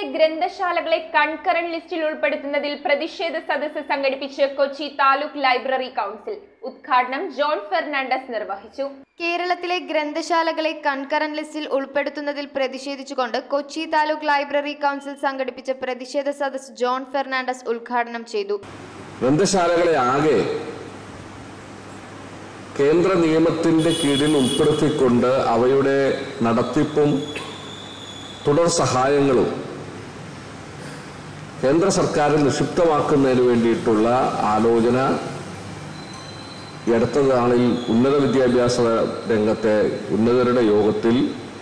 ഗ്രന്ഥശാലകളെ concurrent ലിസ്റ്റിൽ ഉൾപ്പെടുത്തുന്നതിൽ പ്രതിഷേധ സദസ്സ് സംഘടിപ്പിച്ച് കൊച്ചി താലൂക്ക് ലൈബ്രറി കൗൺസിൽ ഉദ്ഘാടനം ജോൺ ഫെർണാണ്ടസ് നിർവഹിച്ചു കേരളത്തിലെ ഗ്രന്ഥശാലകളെ കൺകറന്റ് ലിസ്റ്റിൽ ഉൾപ്പെടുത്തുന്നതിൽ പ്രതിഷേധിച്ചുകൊണ്ട് കൊച്ചി താലൂക്ക് ലൈബ്രറി കൗൺസിൽ സംഘടിപ്പിച്ച പ്രതിഷേധ സദസ്സ് ജോൺ ഫെർണാണ്ടസ് ഉദ്ഘാടനം ചെയ്തു ഗ്രന്ഥശാലകളെ ആകെ കേന്ദ്ര നിയമത്തിന്റെ കീഴിൽ ഉൾപ്പെടുത്തിക്കൊണ്ട് അവയുടെ നടത്തിപ്പും തുടർ സഹായങ്ങളും കേന്ദ്ര സർക്കാരിൽ നിക്ഷിപ്തമാക്കുന്നതിന് വേണ്ടിയിട്ടുള്ള ആലോചന ഈ അടുത്ത നാളിൽ ഉന്നത വിദ്യാഭ്യാസ രംഗത്തെ ഉന്നതരുടെ യോഗത്തിൽ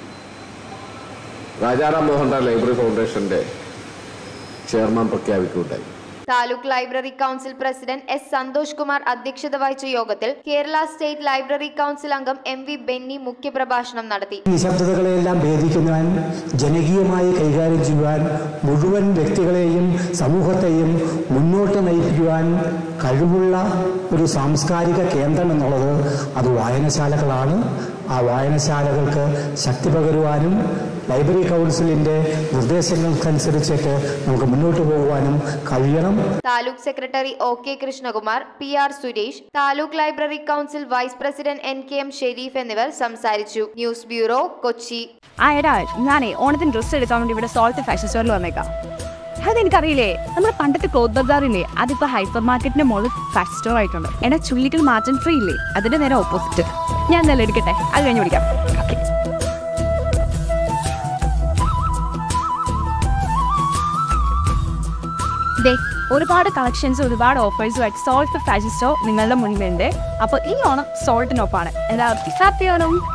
രാജാറാം മോഹൻ റായ് ലൈബ്രറി ഫൗണ്ടേഷന്റെ ചെയർമാൻ പ്രഖ്യാപിക്കുകയുണ്ടായി taluk library council president S Santhosh Kumar അധ്യക്ഷത വഹിച്ച യോഗത്തിൽ കേരള സ്റ്റേറ്റ് ലൈബ്രറി കൗൺസിൽ അംഗം എം വി ബെന്നി മുഖ്യപ്രഭാഷണം നടത്തി നിശബ്ദതകളെയെല്ലാം ഭേദിക്കുവാൻ ജനകീയമായി കൈകാര്യം ചെയ്യുവാൻ മുഴുവൻ വ്യക്തികളെയും സമൂഹത്തെയും മുന്നോട്ട് നയിക്കുവാൻ കഴിവുള്ള ഒരു സാംസ്കാരിക കേന്ദ്രം എന്നുള്ളത് അത് വായനശാലകളാണ് ആ വായനശാലകൾക്ക് ശക്തി പകരുവാനും ലൈബ്രറി കൗൺസിലിൻ്റെ നിർദ്ദേശങ്ങൾക്കനുസരിച്ചിട്ട് നമുക്ക് മുന്നോട്ട് പോകുവാനും കഴിയണം taluk secretary O K Krishnakumar P R Suresh taluk library council vice president N K M Sharif എന്നിവർ സംസാരിച്ചു ന്യൂസ് ബ്യൂറോ കൊച്ചി ആ എടാ ഞാനേ ഓണത്തിന് ഡ്രസ്സ് എടുക്കാൻ വേണ്ടി ഇവിടെ സോൾട്ട് ഫാഷൻ സ്റ്റോറിൽ വന്നേക്കാം അതെനിക്കറിയില്ലേ നമ്മുടെ പണ്ടത്തെ ക്ലോത്ത് ബസാറില്ലേ അതിപ്പോ ഹൈപ്പർ മാർക്കറ്റിന്റെ മുകളിൽ ഫാഷൻ സ്റ്റോർ ആയിട്ടുണ്ട് എടാ ചുള്ളിക്കൽ മാറ്റൻ ഫ്രീ ഇല്ലേ അതിന്റെ നേരെ ഓപ്പോസിറ്റ് ഞാൻ എന്തായാലും എടുക്കട്ടെ അത് കഴിഞ്ഞ് പിടിക്കാം ഓക്കെ ദേ ഒരുപാട് കളക്ഷൻസ് ഒരുപാട് ഓഫേഴ്സുമായിട്ട് സോൾട്ട് ഫാഷൻ സ്റ്റോർ നിങ്ങളുടെ മുന്നിലുണ്ട് അപ്പോൾ ഈ ഓണം സോൾട്ടിനൊപ്പമാണ് എല്ലാവർക്കും ഹാപ്പി ഓണം